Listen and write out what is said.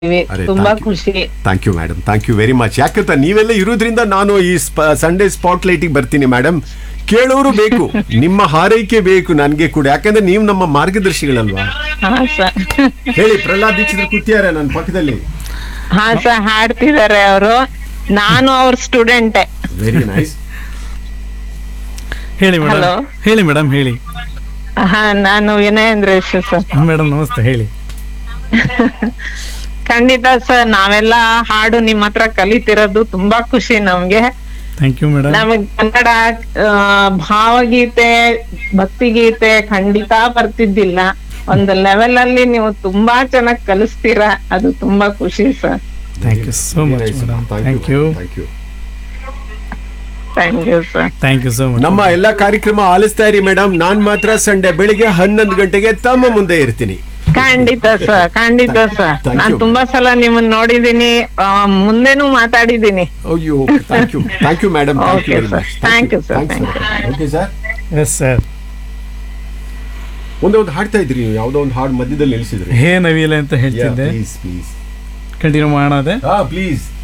ಅರೆ, ತುಂಬಾ thank you. ಖುಷಿ thank you madam thank you very much ಯಾಕಂತ ನೀವೆಲ್ಲ ಇರೋದ್ರಿಂದ ನಾನು ಈ ಸಂಡೇ ಸ್ಪಾಟ್ ಲೈಟಿಗೆ ಬರ್ತೀನಿ ಮೇಡಮ್ ಕೇಳೋರು ಬೇಕು ನಿಮ್ಮ ಹಾರೈಕೆ ಬೇಕು ನನಗೆ ಕೂಡ ಯಾಕಂದ್ರೆ ನೀವು ನಮ್ಮ ಮಾರ್ಗದರ್ಶಿಗಳಲ್ವಾ ಹಾ ಸರ್ ಹೇಳಿ ಪ್ರಹ್ಲಾದ್ ದೀಕ್ಷಿತರು ಕೂತಿದ್ದಾರೆ ನನ್ನ ಪಕ್ಕದಲ್ಲಿ ಹಾ ಸರ್ ಹಾಡ್ತಿದ್ದಾರೆ ಅವರು ನಾನು ಅವ್ರ ಸ್ಟೂಡೆಂಟೆ ವೆರಿ ನೈಸ್ ಹೇಳಿ ಮೇಡಮ್ Hello. ಹೇಳಿ ಮೇಡಮ್ ಹೇಳಿ ಹಾ ನಾನು ವಿನಯೇಂದ್ರೇಶ್ ಸರ್ ಮೇಡಮ್ ನಮಸ್ತೆ ಹೇಳಿ ಖಂಡಿತ ಸರ್ ನಾವೆಲ್ಲ ಹಾಡು ನಿಮ್ ಹತ್ರ ಕಲಿತಿರೋದು ತುಂಬಾ ಖುಷಿ ನಮ್ಗೆ ಥ್ಯಾಂಕ್ ಯು ಮೇಡಮ್ ನಮಗ್ ಕನ್ನಡ ಆ, ಭಾವಗೀತೆ ಭಕ್ತಿಗೀತೆ ಖಂಡಿತ ಬರ್ತಿದ್ದಿಲ್ಲ ಒಂದು ಲೆವೆಲ್ ಅಲ್ಲಿ ನೀವು ತುಂಬಾ ಚೆನ್ನಾಗಿ ಕಲಿಸ್ತೀರಾ ಅದು ತುಂಬಾ ಖುಷಿ sir thank you so much madam thank you thank you thank you sir thank you so much ನಮ್ಮ ಎಲ್ಲಾ ಕಾರ್ಯಕ್ರಮ ಆಲಿಸ್ತಾ ಇರಿ ಮೇಡಮ್ ನಾನ್ ಮಾತ್ರ ಸಂಡೇ ಬೆಳಿಗ್ಗೆ ಹನ್ನೊಂದು ಗಂಟೆಗೆ ತಮ್ಮ ಮುಂದೆ ಇರ್ತೀನಿ ಖಂಡಿತ ಸರ್ ಖಂಡಿತ ಸರ್ Thank ನಾನ್ you. ತುಂಬಾ ಸಲ ನಿಮ್ಮನ್ನ ನೋಡಿದೀನಿ ಆ, ಮುಂದೆನೂ ಮಾತಾಡಿದೀನಿ ಅಯ್ಯೋ thank you thank you madam thank you Okay, very sir. Much Thank you, sir. Thank okay sir yes sir ಒಂದೇ ಒಂದು ಹಾಡ್ತಾ ಇದ್ರಿ ನೀವು ಯಾವುದೋ ಒಂದು ಹಾಡು ಮಧ್ಯದಲ್ಲಿ ನಿಲ್ಲಿಸಿದ್ರಿ ಹೇ ನವೀಲೆ ಅಂತ ಹೇಳ್ತಿದ್ದೆ ಪ್ಲೀಸ್ ಪ್ಲೀಸ್ ಕಂಟಿನ್ಯೂ ಮಾಡೋದೆ ಹಾ ಪ್ಲೀಸ್